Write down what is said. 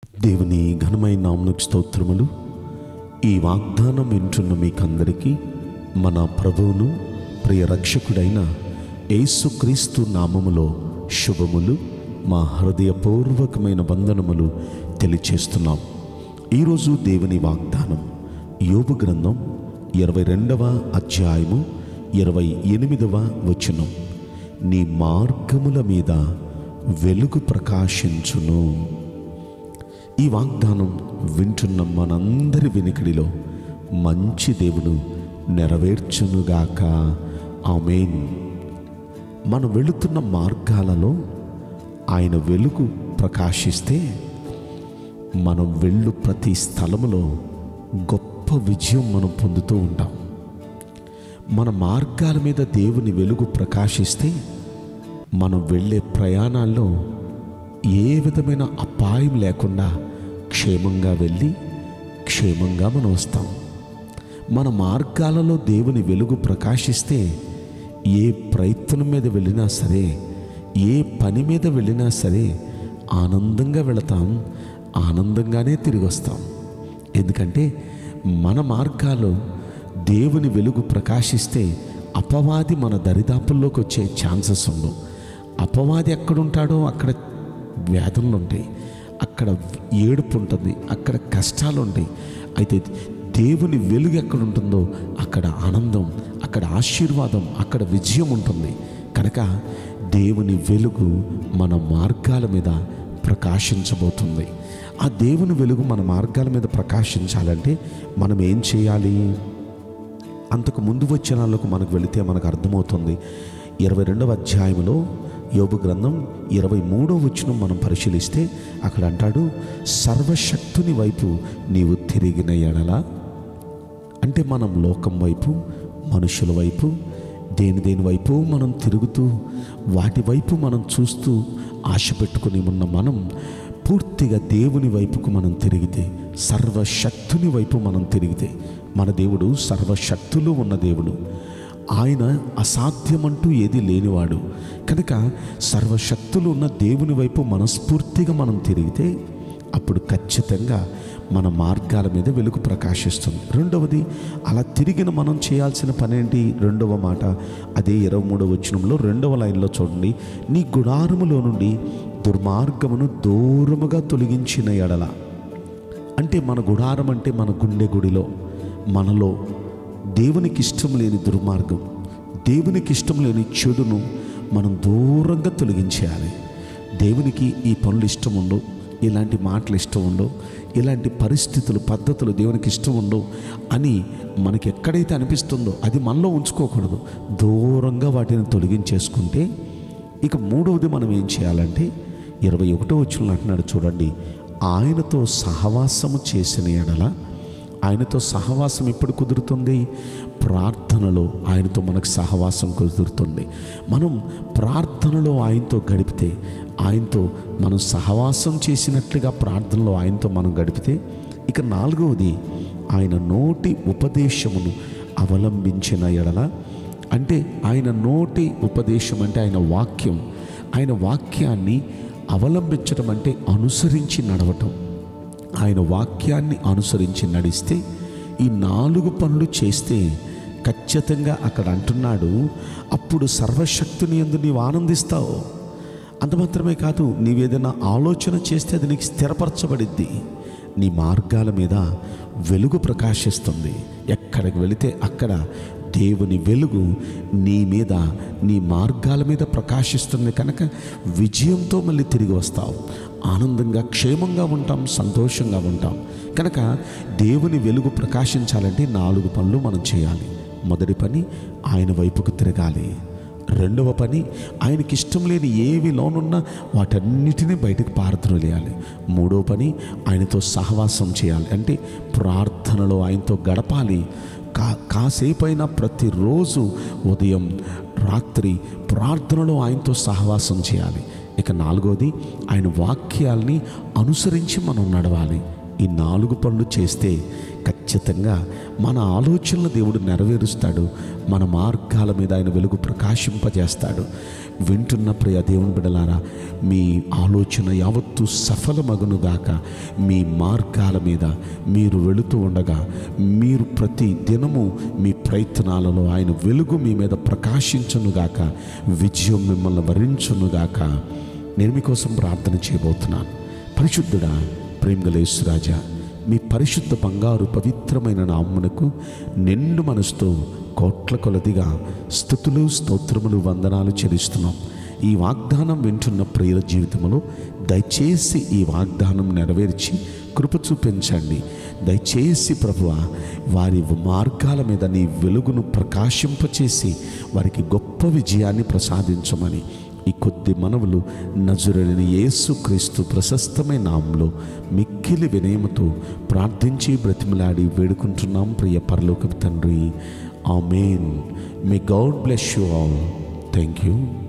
దేవుని ఘనమైన నామకు స్తోత్రములు ఈ వాగ్దానం వింటున్న మీకందరికీ మన ప్రభువును ప్రియ రక్షకుడైన యేసుక్రీస్తు నామములో శుభములు మా హృదయపూర్వకమైన వందనములు తెలియచేస్తున్నాం ఈరోజు దేవుని వాగ్దానం యోబు గ్రంథం ఇరవై రెండవ అధ్యాయము ఇరవై ఎనిమిదవ వచనం నీ మార్గముల మీద వెలుగు ప్రకాశించును ఈ వాగ్దానం వింటున్న మనందరి వెనుకడిలో మంచి దేవుడు నెరవేర్చునుగాక ఆమెన్ మనం వెళుతున్న మార్గాలలో ఆయన వెలుగు ప్రకాశిస్తే మనం వెళ్ళు ప్రతి స్థలములో గొప్ప విజయం మనం పొందుతూ ఉంటాం మన మార్గాల మీద దేవుని వెలుగు ప్రకాశిస్తే మనం వెళ్ళే ప్రయాణాల్లో ఏ విధమైన అపాయం లేకుండా క్షేమంగా వెళ్ళి క్షేమంగా మనం వస్తాం మన మార్గాలలో దేవుని వెలుగు ప్రకాశిస్తే ఏ ప్రయత్నం మీద వెళ్ళినా సరే ఏ పని మీద వెళ్ళినా సరే ఆనందంగా వెళతాం ఆనందంగానే తిరిగి వస్తాం ఎందుకంటే మన మార్గాలు దేవుని వెలుగు ప్రకాశిస్తే అపవాది మన దరిదాపుల్లోకి వచ్చే ఛాన్సెస్ ఉండవు అపవాది ఎక్కడుంటాడో అక్కడ వ్యాధులు ఉంటాయి అక్కడ ఏడుపు ఉంటుంది అక్కడ కష్టాలు ఉంటాయి అయితే దేవుని వెలుగు ఎక్కడ ఉంటుందో అక్కడ ఆనందం అక్కడ ఆశీర్వాదం అక్కడ విజయం ఉంటుంది కనుక దేవుని వెలుగు మన మార్గాల మీద ప్రకాశించబోతుంది ఆ దేవుని వెలుగు మన మార్గాల మీద ప్రకాశించాలంటే మనం ఏం చేయాలి అంతకు ముందు వచనాలకు మనకు వెళితే మనకు అర్థమవుతుంది ఇరవై రెండవ అధ్యాయంలో యోబు గ్రంథం ఇరవై మూడవ వచనం మనం పరిశీలిస్తే అక్కడ అంటాడు సర్వశక్తుని వైపు నీవు తిరిగిన ఎడల అంటే మనం లోకం వైపు మనుషుల వైపు దేని దేని వైపు మనం తిరుగుతూ వాటి వైపు మనం చూస్తూ ఆశ పెట్టుకుని ఉన్న మనం పూర్తిగా దేవుని వైపుకు మనం తిరిగితే సర్వశక్తుని వైపు మనం తిరిగితే మన దేవుడు సర్వశక్తులు ఉన్న దేవుడు ఆయన అసాధ్యమంటూ ఏది లేనివాడు కనుక సర్వశక్తులు ఉన్న దేవుని వైపు మనస్ఫూర్తిగా మనం తిరిగితే అప్పుడు ఖచ్చితంగా మన మార్గాల మీద వెలుగు ప్రకాశిస్తుంది రెండవది అలా తిరిగిన మనం చేయాల్సిన పని ఏంటి రెండవ మాట అదే ఇరవై మూడవ వచనంలో రెండవ లైన్లో చూడండి నీ గుడారములో నుండి దుర్మార్గమును దూరముగా తొలగించిన ఎడల అంటే మన గుడారం అంటే మన గుండె గుడిలో మనలో దేవునికి ఇష్టం లేని దుర్మార్గం దేవునికి ఇష్టం లేని చెడును మనం దూరంగా తొలగించేయాలి దేవునికి ఈ పనులు ఇష్టం ఉండవు ఇలాంటి మాటలు ఇష్టం ఉండవు ఇలాంటి పరిస్థితులు పద్ధతులు దేవునికి ఇష్టం ఉండవు అని మనకి ఎక్కడైతే అనిపిస్తుందో అది మనలో ఉంచుకోకూడదు దూరంగా వాటిని తొలగించేసుకుంటే ఇక మూడవది మనం ఏం చేయాలంటే ఇరవై ఒకటో వచ్చిన అంటున్నాడు చూడండి ఆయనతో సహవాసము చేసిన ఎడల ఆయనతో సహవాసం ఎప్పుడు కుదురుతుంది ప్రార్థనలో ఆయనతో మనకు సహవాసం కుదురుతుంది మనం ప్రార్థనలో ఆయనతో గడిపితే ఆయనతో మనం సహవాసం చేసినట్లుగా ప్రార్థనలో ఆయనతో మనం గడిపితే ఇక నాలుగవది ఆయన నోటి ఉపదేశమును అవలంబించిన ఎడల అంటే ఆయన నోటి ఉపదేశం అంటే ఆయన వాక్యం ఆయన వాక్యాన్ని అవలంబించడం అంటే అనుసరించి నడవటం ఆయన వాక్యాన్ని అనుసరించి నడిస్తే ఈ నాలుగు పనులు చేస్తే ఖచ్చితంగా అక్కడ అంటున్నాడు అప్పుడు సర్వశక్తుని ఎందు నీవు ఆనందిస్తావు అంత మాత్రమే కాదు నీవేదైనా ఆలోచన చేస్తే అది నీకు స్థిరపరచబడిద్ది నీ మార్గాల మీద వెలుగు ప్రకాశిస్తుంది ఎక్కడికి వెళితే అక్కడ దేవుని వెలుగు నీ మీద నీ మార్గాల మీద ప్రకాశిస్తుంది కనుక విజయంతో మళ్ళీ తిరిగి వస్తావు ఆనందంగా క్షేమంగా ఉంటాం సంతోషంగా ఉంటాం కనుక దేవుని వెలుగు ప్రకాశించాలంటే నాలుగు పనులు మనం చేయాలి మొదటి పని ఆయన వైపుకు తిరగాలి రెండవ పని ఆయనకి ఇష్టం లేని ఏవి లోనున్నా వాటన్నిటినీ బయటకు పారద్రోలేయాలి మూడవ పని ఆయనతో సహవాసం చేయాలి అంటే ప్రార్థనలో ఆయనతో గడపాలి కా కాసేపైనా ప్రతిరోజు ఉదయం రాత్రి ప్రార్థనలో ఆయనతో సహవాసం చేయాలి ఇక నాలుగోది ఆయన వాక్యాల్ని అనుసరించి మనం నడవాలి ఈ నాలుగు పనులు చేస్తే ఖచ్చితంగా మన ఆలోచనలు దేవుడు నెరవేరుస్తాడు మన మార్గాల మీద ఆయన వెలుగు ప్రకాశింపజేస్తాడు వింటున్న ప్రియ దేవుని బిడలారా మీ ఆలోచన యావత్తు సఫలమగునుగాక మీ మార్గాల మీద మీరు వెళుతూ ఉండగా మీరు ప్రతి దినము మీ ప్రయత్నాలలో ఆయన వెలుగు మీ మీద ప్రకాశించునుగాక విజయం మిమ్మల్ని వరించునుగాక నేను మీకోసం ప్రార్థన చేయబోతున్నాను పరిశుద్ధుడా ప్రేమగలేశ్వరాజా మీ పరిశుద్ధ బంగారు పవిత్రమైన నామ్మునకు నిండు మనసుతో కోట్ల కొలదిగా స్థుతులు స్తోత్రములు వందనాలు చెల్లిస్తున్నాం ఈ వాగ్దానం వింటున్న ప్రియుల జీవితంలో దయచేసి ఈ వాగ్దానం నెరవేర్చి కృప చూపించండి దయచేసి ప్రభువ వారి మార్గాల మీద నీ వెలుగును ప్రకాశింపచేసి వారికి గొప్ప విజయాన్ని ప్రసాదించమని ఈ కొద్ది మనవులు నజరుడని యేసు క్రీస్తు ప్రశస్తమైన నామంలో మిక్కిలి వినయముతో ప్రార్థించి బ్రతిమలాడి వేడుకుంటున్నాం ప్రియ పరలోకపు తండ్రి amen may God bless you all thank you